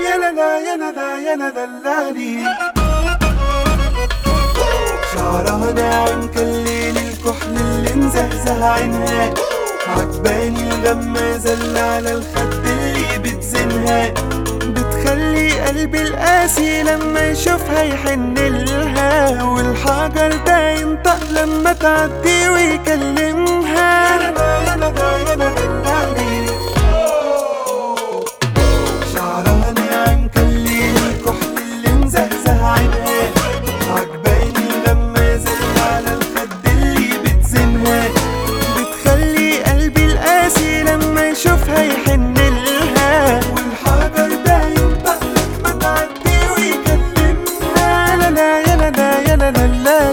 يا لا لا يا لا لا يا لا دلالي شعرها ناعم كالليل الكحل اللي مزهزه عينها عجباني الغمازة اللي على الخد اللي بتزنها بتخلي قلبي القاسي لما يشوفها يحن لها والحجر ده ينطق لما تعدي ويكلمها يا لا يا لا يا لا دلالي شعرها ناعم كالليل الكحل اللي مزهزه عينها عجباني الغمازة اللي على الخد اللي بتزنها بتخلي قلبي القاسي لما يشوفها يحن لها والحجر ده ينطق لما تعدي ويكلمها لا لا يا لا لا يا لا لا لا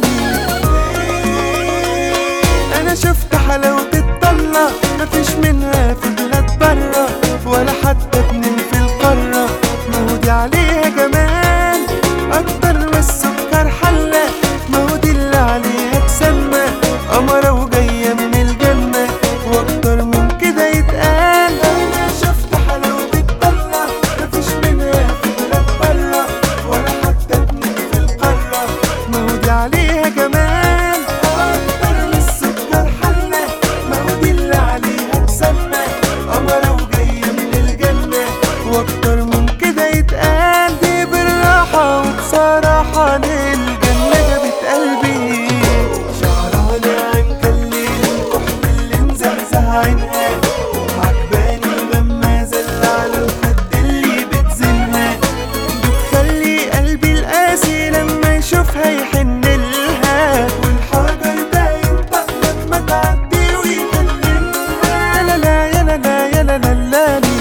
انا شفت حلاوة الطلة مفيش منها في بلاد برا ولا حتى اتنين في القارة ما هو دي عليها جمال اكتر من السكر حلة ما هو دي اللي عليها تسمى قمرة وجاية من الجنة واكتر من كده يتقال انا شفت حلاوة الطلة مفيش منها في بلاد برا ولا حتى اتنين في القارة ما هو دي عليها جمال اكتر من السكر حلة ما هو دي اللي عليها تسمى قمرة وجاية من الجنة واكتر من كده يتقال دي بالراحة وبصراحة للجنة جابت قلبي شعرها ناعم كالليل الكحل اللي مزهزه عينها عجباني الغمازة اللي على الخد اللي بتزنها بتخلي قلبي القاسي لما يشوفها يحن لها والحجر ده ينطق لما تعدي ويكلمها لا لا يا لا لا يا لا لا لا لي.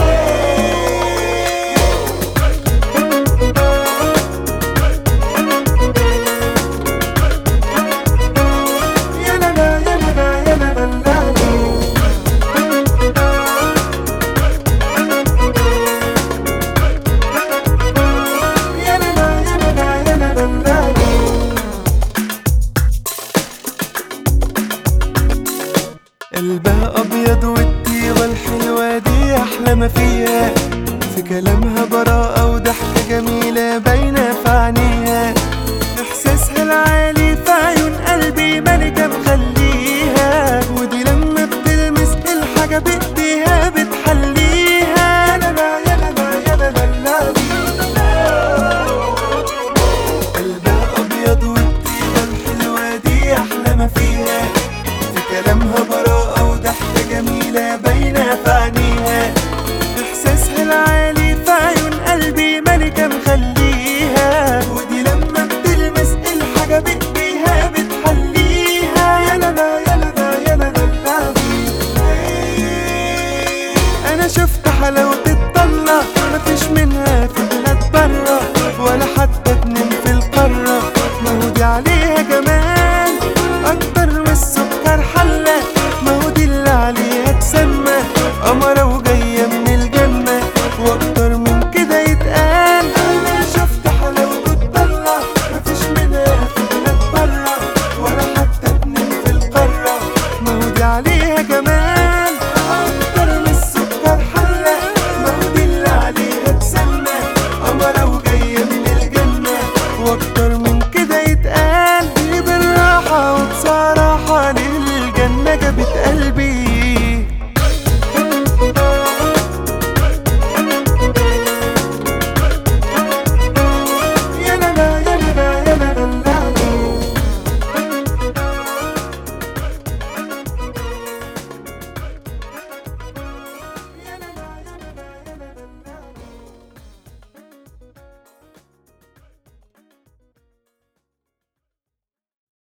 يا لا لا يا لا لا يا لا لا لا لي. يا لا لا يا لا لا يا لا لا لا لي. قلبها ابيض والطيبه الحلوه دي احلى ما فيها في كلامها براءه وضحكه جميله باينه في عينيها احساسها العالي في عيون قلبي ملكه